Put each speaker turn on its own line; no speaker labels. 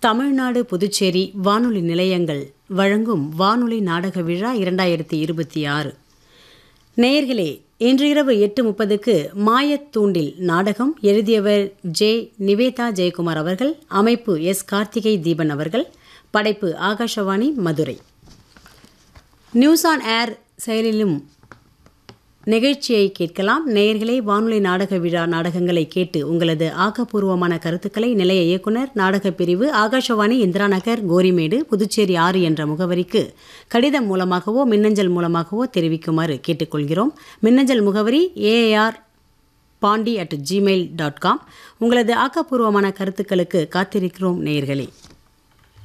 தமிழ்நாடு புதுச்சேரி வானொலி நிலையங்கள் வழங்கும் வானொலி நாடக விழா இரண்டாயிரத்தி இருபத்தி ஆறு நேயர்களே இன்று இரவு எட்டு முப்பதுக்கு மாயத்தூண்டில் நாடகம் எழுதியவர் ஜே நிவேதா ஜெயக்குமார் அவர்கள் அமைப்பு எஸ் கார்த்திகை தீபன் அவர்கள் படைப்பு Akashvani Madurai news on air செயலிலும் நிகழ்ச்சியை கேட்கலாம் நேயர்களே வானொலி நாடக விழா நாடகங்களை கேட்டு உங்களது ஆக்கப்பூர்வமான கருத்துக்களை நிலைய இயக்குனர் நாடகப் பிரிவு ஆகாஷவாணி இந்திரா நகர் கோரிமேடு புதுச்சேரி ஆறு என்ற முகவரிக்கு கடிதம் மூலமாகவோ மின்னஞ்சல் மூலமாகவோ தெரிவிக்குமாறு கேட்டுக்கொள்கிறோம் மின்னஞ்சல் முகவரி A R Pandi at Gmail dot com உங்களது ஆக்கப்பூர்வமான கருத்துக்களுக்கு காத்திருக்கிறோம் நேயர்களே